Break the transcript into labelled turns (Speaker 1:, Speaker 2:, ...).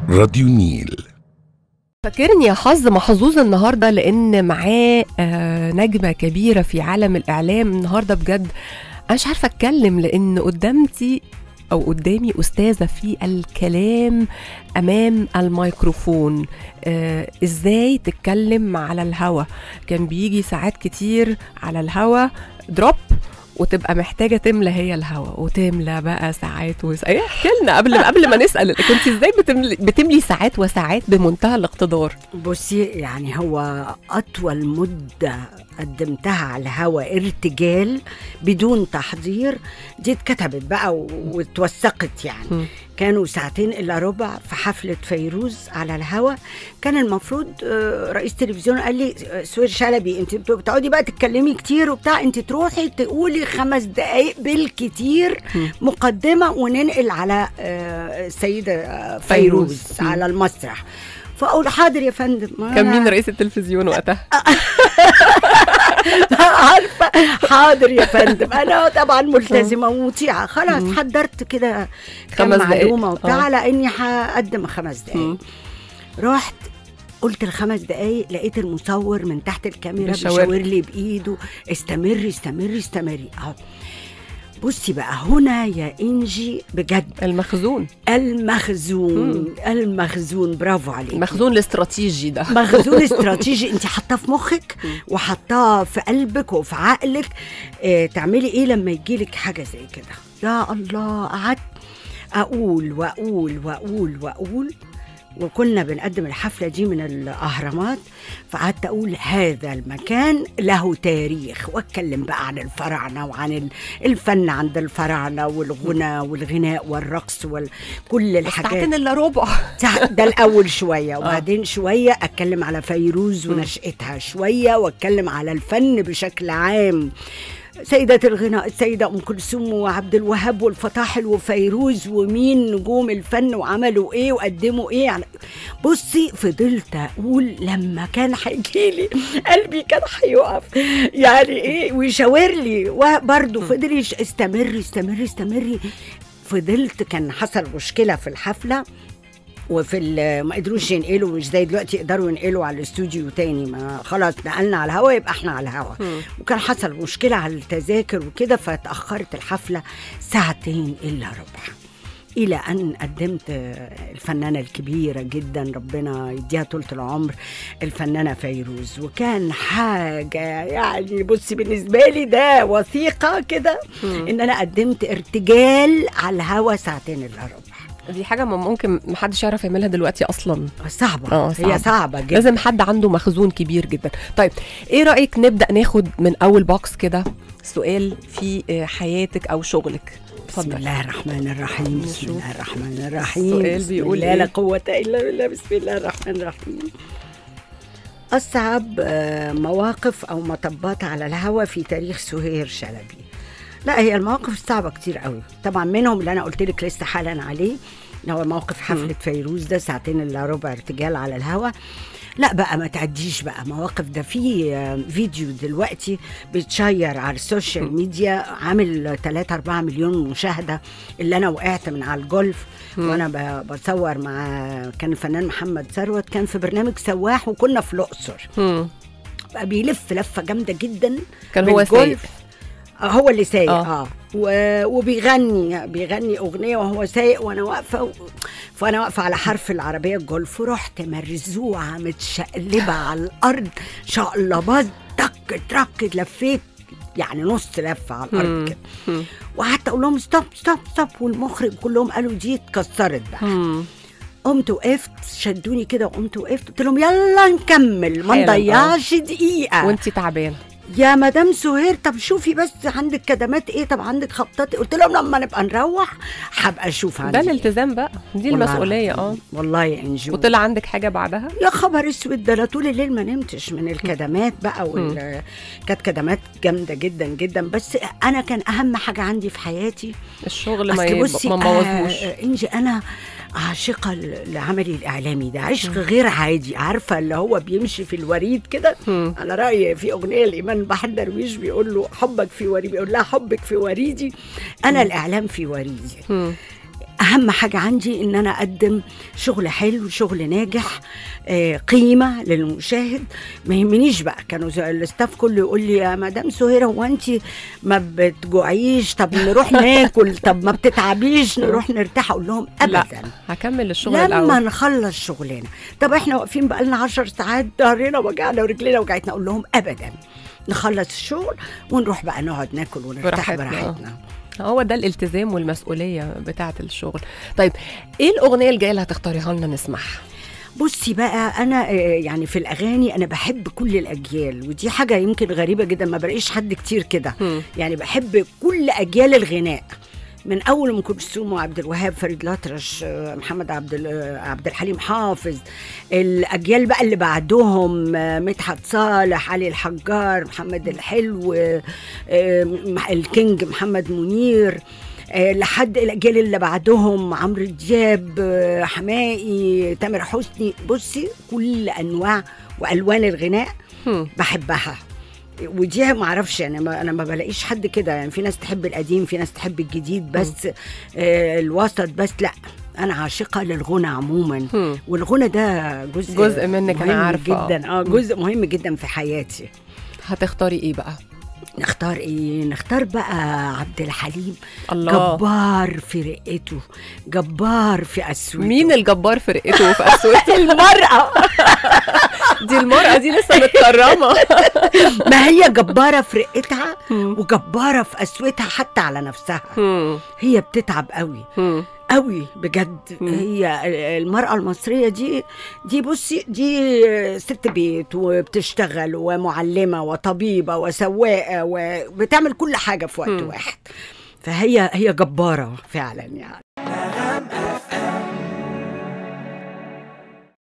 Speaker 1: راديو نيل
Speaker 2: فاكرني يا حظ محظوظ النهارده لان معاه آه، نجمه كبيره في عالم الاعلام النهارده بجد انا مش عارفه اتكلم لان قدامتي او قدامي استاذه في الكلام امام الميكروفون آه ازاي تتكلم على الهوا كان بيجي ساعات كتير على الهوا دروب وتبقى محتاجه تملى هي الهوا وتملى بقى ساعات وساعات احكي لنا قبل قبل ما نسال كنت ازاي بتملي, بتملي ساعات وساعات بمنتهى الاقتدار
Speaker 3: بصي يعني هو أطول مدة قدمتها على الهوا ارتجال بدون تحضير دي اتكتبت بقى و- واتوثقت يعني
Speaker 2: مم.
Speaker 3: كانوا ساعتين إلا ربع في حفلة فيروز على الهوا كان المفروض آه، رئيس تلفزيون قال لي آه، سوير شلبي انت بت- بتقعدي بقى تتكلمي كتير وبتاع انت تروحي تقولي خمس دقايق بالكتير
Speaker 2: مم.
Speaker 3: مقدمة وننقل على آه، السيدة آه،
Speaker 2: فيروز.
Speaker 3: فيروز
Speaker 2: مم.
Speaker 3: على المسرح فاقول حاضر يا فندم ما
Speaker 2: كان
Speaker 3: أنا-
Speaker 2: مين رئيس التلفزيون وقتها
Speaker 3: عارفه حاضر يا فندم انا طبعا ملتزمه ومطيعه خلاص
Speaker 2: مم.
Speaker 3: حضرت كده كم
Speaker 2: خمس دقايق.
Speaker 3: معلومه وبتاع
Speaker 2: آه.
Speaker 3: على اني هقدم خمس
Speaker 2: مم.
Speaker 3: دقايق رحت قلت الخمس دقايق لقيت المصور من تحت الكاميرا
Speaker 2: بيشاور.
Speaker 3: بيشاور لي بايده استمري استمري استمري اه بصي بقى هنا يا انجي بجد
Speaker 2: المخزون
Speaker 3: المخزون المخزون برافو عليك
Speaker 2: المخزون الاستراتيجي ده
Speaker 3: مخزون استراتيجي انت حاطاه في مخك وحطاه في قلبك وفي عقلك اه تعملي ايه لما يجيلك حاجه زي كده يا الله قعدت اقول واقول واقول واقول وكنا بنقدم الحفله دي من الاهرامات فقعدت اقول هذا المكان له تاريخ واتكلم بقى عن الفراعنه وعن ال- الفن عند الفراعنه والغنى والغناء والرقص وكل الحاجات
Speaker 2: ساعتين الا ربع
Speaker 3: صح، ده الاول شويه وبعدين شويه اتكلم على فيروز ونشاتها شويه واتكلم على الفن بشكل عام سيدات الغناء السيدة أم كلثوم وعبد الوهاب والفطاحل وفيروز ومين نجوم الفن وعملوا إيه وقدموا إيه يعني بصي فضلت أقول لما كان هيجيلي قلبي كان هيقف يعني إيه ويشاور لي وبرضه فضل يش- استمري استمري استمري فضلت كان حصل مشكلة في الحفلة وفي ال- ما قدروش ينقلوا مش زي دلوقتي يقدروا ينقلوا على الاستوديو تاني ما خلاص نقلنا على الهوا يبقى احنا على الهوا
Speaker 2: مم.
Speaker 3: وكان حصل مشكله على التذاكر وكده فتاخرت الحفله ساعتين الا ربع الى ان قدمت آه، الفنانه الكبيره جدا ربنا يديها طولة العمر الفنانه فيروز وكان حاجه يعني بصي بالنسبه لي ده وثيقه كده ان انا قدمت ارتجال على الهوا ساعتين الا ربع
Speaker 2: دي حاجه ما ممكن محدش يعرف يعملها دلوقتي اصلا
Speaker 3: صعبة
Speaker 2: آه، صعبة.
Speaker 3: هي صعبة جدا
Speaker 2: لازم حد عنده مخزون كبير جدا طيب ايه رايك نبدا ناخد من اول بوكس كده سؤال في آه، حياتك او شغلك
Speaker 3: بسم
Speaker 2: اتفضل
Speaker 3: الله الرحمن الرحيم بسم
Speaker 2: نشوف.
Speaker 3: الله الرحمن الرحيم
Speaker 2: السؤال
Speaker 3: بسم
Speaker 2: بيقول
Speaker 3: الله
Speaker 2: إيه؟
Speaker 3: لا قوة إلا بالله بسم الله الرحمن الرحيم أصعب آه، مواقف أو مطبات على الهوا في تاريخ سهير شلبي لا هي المواقف الصعبة كتير قوي طبعا منهم اللي أنا قلت لك لسه حالا عليه اللي هو موقف حفلة فيروز ده ساعتين إلا ربع ارتجال على الهوا لا بقى ما تعديش بقى مواقف ده في آه، فيديو دلوقتي بيتشير على السوشيال ميديا عامل 3 4 مليون مشاهده اللي انا وقعت من على الجولف وانا ب- بصور مع كان الفنان محمد ثروت كان في برنامج سواح وكنا في الاقصر
Speaker 2: مم.
Speaker 3: بقى بيلف لفه جامده جدا
Speaker 2: كان هو سايق
Speaker 3: بالجولف. آه، هو اللي سايق
Speaker 2: آه.
Speaker 3: اه, آه. و- وبيغني بيغني اغنيه وهو سايق وانا واقفه و... فانا واقفه على حرف العربيه الجولف ورحت مرزوعه متشقلبه على الارض شقلباز تك ترك لفيت يعني نص لفه على
Speaker 2: مم.
Speaker 3: الارض كده
Speaker 2: مم.
Speaker 3: وقعدت اقول لهم ستوب ستوب ستوب والمخرج كلهم قالوا دي اتكسرت بقى
Speaker 2: مم.
Speaker 3: قمت وقفت شدوني كده وقمت وقفت قلت لهم يلا نكمل ما
Speaker 2: حالا، آه.
Speaker 3: نضيعش دقيقه
Speaker 2: وانت تعبانه
Speaker 3: يا مدام سهير طب شوفي بس عندك كدمات ايه طب عندك خبطات إيه؟ قلت لهم لما نبقى نروح هبقى اشوف عندي
Speaker 2: ده
Speaker 3: إيه.
Speaker 2: الالتزام بقى دي
Speaker 3: والله
Speaker 2: المسؤوليه اه
Speaker 3: العظيم. والله يا انجو
Speaker 2: وطلع عندك حاجه بعدها
Speaker 3: يا خبر اسود ده انا طول الليل ما نمتش من الكدمات بقى وال... كانت كدمات جامده جدا جدا بس انا كان اهم حاجه عندي في حياتي
Speaker 2: الشغل ما
Speaker 3: اصل
Speaker 2: يب-
Speaker 3: بصي
Speaker 2: ما مبوظهوش
Speaker 3: آه، انجي انا عاشقه ل- لعملي الاعلامي ده عشق غير عادي عارفه اللي هو بيمشي في الوريد كده
Speaker 2: مم.
Speaker 3: على رايي في اغنيه لايمان بحر درويش بيقول له حبك في وريدي بيقول لها حبك في وريدي انا الاعلام في وريدي
Speaker 2: مم.
Speaker 3: اهم حاجه عندي ان انا اقدم شغل حلو شغل ناجح آه، قيمه للمشاهد ما يهمنيش بقى كانوا زي الاستاف كله يقول لي يا مدام سهيره هو انت ما بتجوعيش طب نروح ناكل طب ما بتتعبيش نروح نرتاح اقول لهم
Speaker 2: لا.
Speaker 3: ابدا
Speaker 2: هكمل الشغل
Speaker 3: لما
Speaker 2: الاول
Speaker 3: نخلص شغلنا طب احنا واقفين بقالنا عشر ساعات ظهرنا وجعنا ورجلينا وجعتنا اقول لهم ابدا نخلص الشغل ونروح بقى نقعد ناكل ونرتاح
Speaker 2: براحتنا.
Speaker 3: براحتنا
Speaker 2: هو ده الالتزام والمسؤوليه بتاعه الشغل طيب ايه الاغنيه الجايه اللي هتختاريها لنا نسمعها
Speaker 3: بصي بقى انا آه، يعني في الاغاني انا بحب كل الاجيال ودي حاجه يمكن غريبه جدا ما بلاقيش حد كتير كده
Speaker 2: هم.
Speaker 3: يعني بحب كل اجيال الغناء من اول ام كلثوم وعبد الوهاب فريد الأطرش آه، محمد عبد ال- آه، عبد الحليم حافظ الاجيال بقى اللي بعدهم آه، مدحت صالح علي الحجار محمد الحلو آه، آه، مح- الكينج محمد منير آه، لحد الاجيال اللي بعدهم عمرو دياب آه، حماقي تامر حسني بصي كل انواع والوان الغناء
Speaker 2: هم.
Speaker 3: بحبها ودي ما اعرفش يعني ما انا ما بلاقيش حد كده يعني في ناس تحب القديم في ناس تحب الجديد بس آه الوسط بس لا انا عاشقه للغنى عموما
Speaker 2: هم.
Speaker 3: والغنى ده جزء
Speaker 2: جزء منك أنا
Speaker 3: مهم
Speaker 2: عارفة.
Speaker 3: جدا اه جزء مهم جدا في حياتي
Speaker 2: هتختاري ايه بقى
Speaker 3: نختار ايه نختار بقى عبد الحليم
Speaker 2: الله
Speaker 3: جبار في رقته جبار في اسوته
Speaker 2: مين الجبار في رقته وفي اسوته
Speaker 3: المرأة
Speaker 2: دي المرأة دي لسه متكرمة
Speaker 3: ما هي جبارة في رقتها
Speaker 2: هم.
Speaker 3: وجبارة في قسوتها حتى على نفسها
Speaker 2: هم.
Speaker 3: هي بتتعب قوي
Speaker 2: هم.
Speaker 3: قوي بجد
Speaker 2: مم.
Speaker 3: هي المرأة المصرية دي دي بصي دي ست بيت وبتشتغل ومعلمة وطبيبة وسواقة وبتعمل كل حاجة في وقت
Speaker 2: مم.
Speaker 3: واحد فهي هي جبارة فعلا يعني